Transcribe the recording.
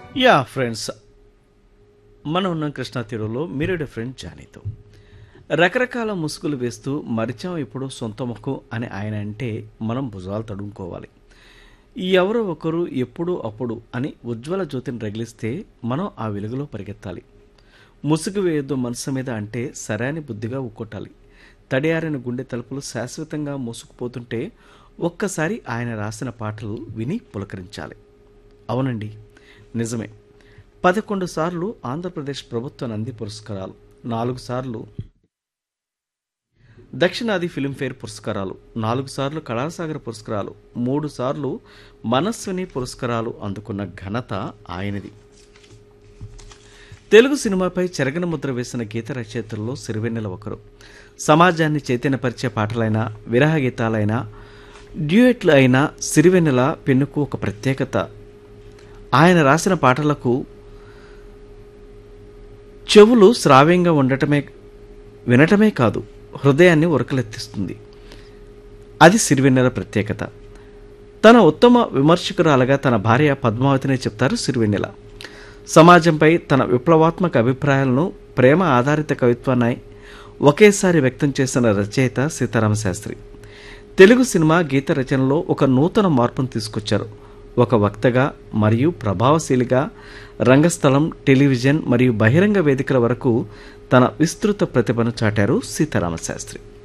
yeah friends మనం ఉన్నాం కృష్ణా తీరులో మీరేడు ఫ్రెండ్ జానీతో రకరకాల ముసుగులు వేస్తూ మరిచాం ఇప్పుడు సొంత ముఖం అని ఆయన అంటే మనం భుజాలు తడుముకోవాలి ఎవరో ఒకరు ఎప్పుడు అప్పుడు అని ఉజ్వల జ్యోతిని రగిలిస్తే మనం ఆ వెలుగులో పరిగెత్తాలి ముసుగు వేయొద్దు మనసు మీద అంటే సరైన బుద్ధిగా ఉక్కొట్టాలి తడియారిన గుండె తలుపులు శాశ్వతంగా మూసుకుపోతుంటే ఒక్కసారి ఆయన రాసిన పాటలు విని పులకరించాలి అవునండి నిజమే పదకొండు సార్లు ఆంధ్రప్రదేశ్ ప్రభుత్వ నంది పురస్కారాలు నాలుగు సార్లు దక్షిణాది ఫిల్మ్ఫేర్ పురస్కారాలు నాలుగు సార్లు కళాసాగర్ పురస్కారాలు మూడు సార్లు మనస్విని పురస్కారాలు అందుకున్న ఘనత ఆయనది తెలుగు సినిమాపై చెరగన ముద్ర వేసిన గీత రచయితల్లో సిరివెన్నెల ఒకరు సమాజాన్ని చైతన్యపరిచే పాటలైన విరహ గీతాలైన డ్యూయెట్లు అయిన సిరివెన్నెల పెన్నుకు ఒక ప్రత్యేకత ఆయన రాసిన పాటలకు చెవులు శ్రావ్యంగా ఉండటమే వినటమే కాదు హృదయాన్ని ఉరకలెత్తిస్తుంది అది సిరివెన్నెల ప్రత్యేకత తన ఉత్తమ విమర్శకురాలుగా తన భార్య పద్మావతినే చెప్తారు సిరివెన్నెల సమాజంపై తన విప్లవాత్మక అభిప్రాయాలను ప్రేమ ఆధారిత కవిత్వాన్ని ఒకేసారి వ్యక్తం చేసిన రచయిత సీతారామ శాస్త్రి తెలుగు సినిమా గీత రచనలో ఒక నూతన మార్పును తీసుకొచ్చారు ఒక వక్తగా మరియు ప్రభావశీలిగా రంగస్థలం టెలివిజన్ మరియు బహిరంగ వేదికల వరకు తన విస్తృత ప్రతిభను చాటారు సీతారామ శాస్త్రి